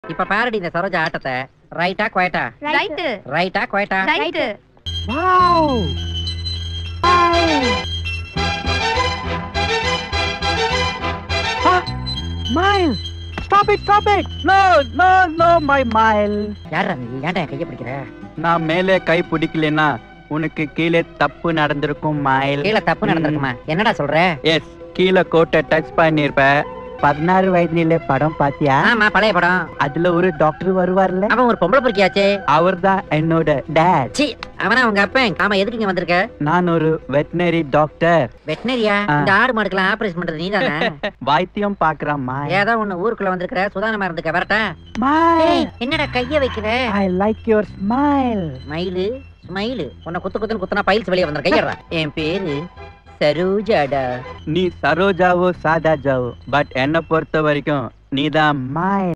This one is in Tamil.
இப்ப பாருடி இந்த சரோஜா ஆட்டத்தை ரைட்டா குவைட்டா ரைட்டு ரைட்டா குவைட்டா right Mile! Stop it, stop it! No, no, no, my mile! யாரா நீ ஏன்டா என் கையை பிடிக்கிற நான் மேலே கை பிடிக்கலனா உனக்கு கீழே தப்பு நடந்திருக்கும் மயில் கீழே தப்பு நடந்திருக்குமா என்னடா சொல்ற எஸ் கீழே கோட்டை டச் பண்ணிருப்ப பதினாறு வயதுல படம் பாத்தியா ஆமா பழைய படம் அதுல ஒரு டாக்டர் வருவார்ல அவன் ஒரு பொம்பளை பொறுக்கியாச்சே அவர்தான் என்னோட டேட் சி அவனா உங்க அப்பன் ஆமா எதுக்கு இங்க வந்திருக்க நான் ஒரு வெட்டினரி டாக்டர் வெட்டினரியா ஆ. இந்த ஆடு மாடுக்கெல்லாம் ஆபரேஷன் பண்றது நீதானே வைத்தியம் பாக்குறான் மயில் ஏதோ ஒண்ணு ஊருக்குள்ள வந்திருக்கிற சுதானமா இருந்துக்க வரட்டா மயில் என்னடா கைய வைக்கிற ஐ லைக் யுவர் ஸ்மைல் மயிலு ஸ்மைலு உன்னை குத்து குத்துன்னு குத்துனா பைல்ஸ் வெளியே வந்துரு கையறா என் பேரு சரோஜாடா நீ சரோஜாவோ சாதாஜாவோ பட் என்ன பொறுத்த வரைக்கும் நீதான் மயில்